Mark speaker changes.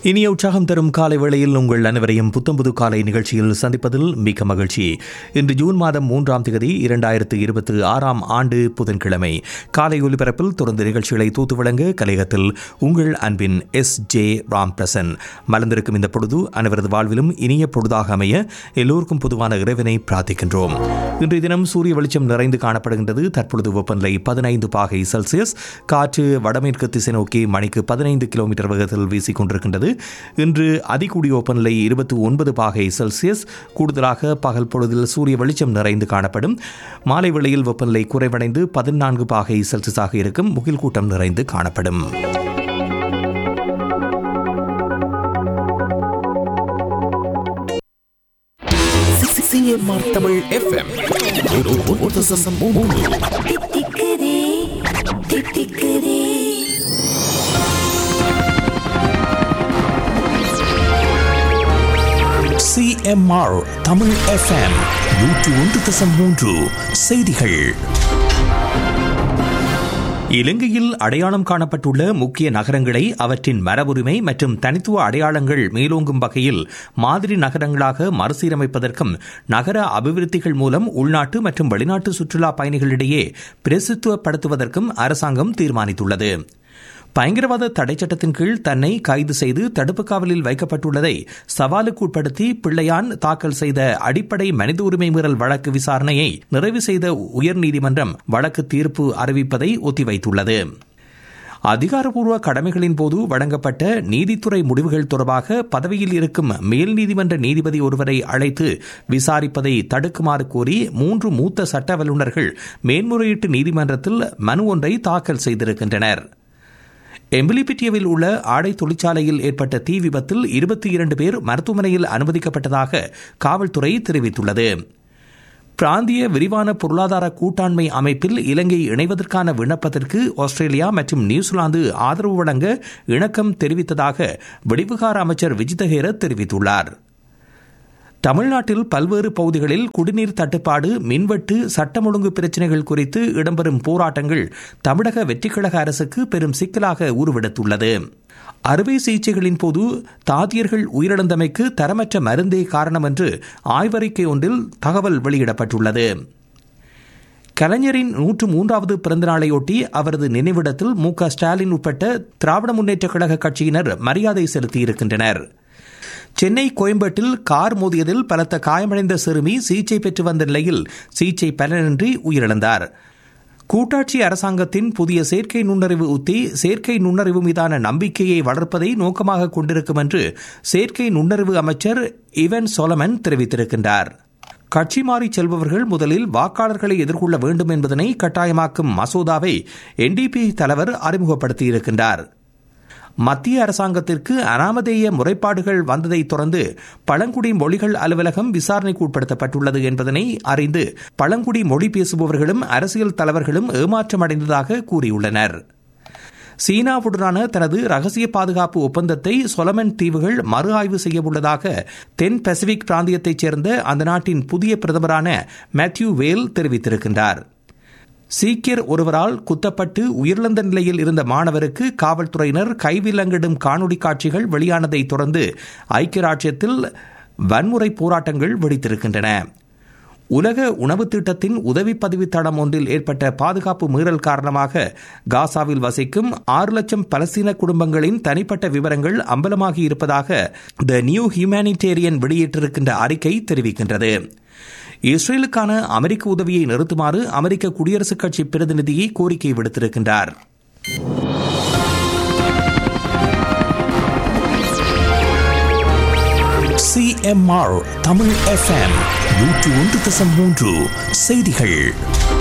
Speaker 1: இனிய உற்சாகம் தரும் காலை வேளையில் உங்கள் அனைவரையும் புத்தம்புது காலை நிகழ்ச்சியில் சந்திப்பதில் மிக்க மகிழ்ச்சி இன்று ஜூன் மாதம் மூன்றாம் தேதி இரண்டாயிரத்து இருபத்தி ஆறாம் ஆண்டு புதன்கிழமை காலை ஒலிபரப்பில் தொடர்ந்து நிகழ்ச்சிகளை தூத்து வழங்க கலையகத்தில் உங்கள் அன்பின் எஸ் ஜே ராம் பிரசன் மலர்ந்திருக்கும் இந்த பொழுது அனைவரது வாழ்விலும் இனிய பொழுதாக அமைய எல்லோருக்கும் பொதுவான இறைவனை பிரார்த்திக்கின்றோம் இன்றைய தினம் சூரிய வெளிச்சம் நிறைந்து காணப்படுகின்றது தற்பொழுது வெப்பநிலை பதினைந்து பாகை செல்சியஸ் காற்று வடமேற்கு திசை நோக்கி மணிக்கு பதினைந்து கிலோமீட்டர் வேகத்தில் வீசிக் கொண்டிருக்கின்றது இன்று அதிகூடிய வெப்பநிலை இருபத்தி ஒன்பது பாகை செல்சியஸ் கூடுதலாக பகல் பொழுதில் சூரிய வெளிச்சம் நிறைந்து காணப்படும் மாலை வேளையில் வெப்பநிலை குறைவடைந்து பதினான்கு பாகை செல்சியஸாக இருக்கும் முகில் கூட்டம் நிறைந்து காணப்படும்
Speaker 2: சிஎம்ஆர் தமிழ் எஃப்எம் ஒரு தசம் மூன்று
Speaker 3: தித்திக்குதே தித்திக்குதே
Speaker 2: சிஎம்ஆர் தமிழ் எஃப்எம் நூற்று ஒன்று தசம் மூன்று செய்திகள்
Speaker 1: இலங்கையில் அடையாளம் காணப்பட்டுள்ள முக்கிய நகரங்களை அவற்றின் மரபுரிமை மற்றும் தனித்துவ அடையாளங்கள் மேலோங்கும் வகையில் மாதிரி நகரங்களாக மறுசீரமைப்பதற்கும் நகர அபிவிருத்திகள் மூலம் உள்நாட்டு மற்றும் வெளிநாட்டு சுற்றுலா பயணிகளிடையே பிரசித்துவப்படுத்துவதற்கும் அரசாங்கம் தீர்மானித்துள்ளது பயங்கரவாத தடை சட்டத்தின் கீழ் தன்னை கைது செய்து தடுப்பு காவலில் வைக்கப்பட்டுள்ளதை சவாலுக்கு உட்படுத்தி பிள்ளையான் தாக்கல் செய்த அடிப்படை மனித உரிமை மீறல் வழக்கு விசாரணையை நிறைவு செய்த உயர்நீதிமன்றம் வழக்கு தீர்ப்பு அறிவிப்பதை ஒத்திவைத்துள்ளது அதிகாரப்பூர்வ கடமைகளின் போது வழங்கப்பட்ட நீதித்துறை முடிவுகள் தொடர்பாக பதவியில் இருக்கும் மேல் நீதிமன்ற நீதிபதி ஒருவரை அழைத்து விசாரிப்பதை தடுக்குமாறு கோரி மூன்று மூத்த சட்ட வல்லுநர்கள் மேன்முறையீட்டு நீதிமன்றத்தில் மனு ஒன்றை தாக்கல் செய்திருக்கின்றனர் எம்பிலிபிட்டியவில் உள்ள ஆடை தொழிற்சாலையில் ஏற்பட்ட தீ விபத்தில் இருபத்தி இரண்டு பேர் மருத்துவமனையில் அனுமதிக்கப்பட்டதாக காவல்துறை தெரிவித்துள்ளது பிராந்திய விரிவான பொருளாதார கூட்டாண்மை அமைப்பில் இலங்கை இணைவதற்கான விண்ணப்பத்திற்கு ஆஸ்திரேலியா மற்றும் நியூசிலாந்து ஆதரவு வழங்க இணக்கம் தெரிவித்ததாக வெளிவிகார அமைச்சர் விஜிதஹேர தெரிவித்துள்ளார் தமிழ்நாட்டில் பல்வேறு பகுதிகளில் குடிநீர் தட்டுப்பாடு மின்வெட்டு சட்டம் ஒழுங்கு பிரச்சினைகள் குறித்து இடம்பெறும் போராட்டங்கள் தமிழக வெற்றிக்கழக அரசுக்கு பெரும் சிக்கலாக உருவெடுத்துள்ளது அறுவை சிகிச்சைகளின் போது தாதியர்கள் உயிரிழந்தமைக்கு தரமற்ற மருந்தே காரணம் என்று ஆய்வறிக்கை ஒன்றில் தகவல் வெளியிடப்பட்டுள்ளது கலைஞரின் நூற்று மூன்றாவது பிறந்தநாளையொட்டி அவரது நினைவிடத்தில் மு க ஸ்டாலின் உட்பட்ட திராவிட முன்னேற்றக் கழக கட்சியினர் மரியாதை செலுத்தியிருக்கின்றனர் சென்னை கோயம்பேட்டில் கார் மோதியதில் பலத்த காயமடைந்த சிறுமி சிகிச்சை பெற்று வந்த நிலையில் சிகிச்சை பலனின்றி உயிரிழந்தார் கூட்டாட்சி அரசாங்கத்தின் புதிய செயற்கை நுண்ணறிவு உத்தி செயற்கை நுண்ணறிவு மீதான நம்பிக்கையை வளர்ப்பதை நோக்கமாக கொண்டிருக்கும் என்று செயற்கை நுண்ணறிவு அமைச்சர் இவன் சோலமன் தெரிவித்திருக்கின்றார் கட்சி மாறி செல்பவர்கள் முதலில் வாக்காளர்களை எதிர்கொள்ள வேண்டும் என்பதனை கட்டாயமாக்கும் மசோதாவை என்டிபி தலைவர் அறிமுகப்படுத்தியிருக்கின்றார் மத்திய அரசாங்கத்திற்கு அனாமதேய முறைப்பாடுகள் வந்ததை தொடர்ந்து பழங்குடி மொழிகள் அலுவலகம் விசாரணைக்கு உட்படுத்தப்பட்டுள்ளது என்பதனை அறிந்து பழங்குடி மொழி பேசுபவர்களும் அரசியல் தலைவர்களும் ஏமாற்றமடைந்ததாக கூறியுள்ளனர் சீனாவுடனான தனது ரகசிய பாதுகாப்பு ஒப்பந்தத்தை சொலமன் தீவுகள் மறு ஆய்வு செய்யவுள்ளதாக தென் பசிபிக் பிராந்தியத்தைச் சேர்ந்த அந்த நாட்டின் புதிய பிரதமரான மேத்யூ வேல் தெரிவித்திருக்கின்றார் சீக்கியர் ஒருவரால் குத்தப்பட்டு உயிரிழந்த நிலையில் இருந்த மாணவருக்கு காவல்துறையினர் கைவிலங்கிடும் காணொலி காட்சிகள் வெளியானதை தொடர்ந்து ஐக்கிய ராஜ்யத்தில் வன்முறை போராட்டங்கள் வெடித்திருக்கின்றன உலக உணவு திட்டத்தின் உதவி பதிவு தடம் ஒன்றில் ஏற்பட்ட பாதுகாப்பு மீறல் காரணமாக காசாவில் வசிக்கும் ஆறு லட்சம் பலஸ்தீன குடும்பங்களின் தனிப்பட்ட விவரங்கள் அம்பலமாகி இருப்பதாக த நியூ ஹியூமானிடேரியன் வெளியிட்டிருக்கின்ற அறிக்கை தெரிவிக்கின்றது இஸ்ரேலுக்கான அமெரிக்க உதவியை நிறுத்துமாறு அமெரிக்க குடியரசுக் கட்சி பிரதிநிதியை கோரிக்கை விடுத்திருக்கின்றார்
Speaker 2: சிஎம்ஆர் தமிழ் எஃப்எம் நூற்று ஒன்று தசம் மூன்று செய்திகள்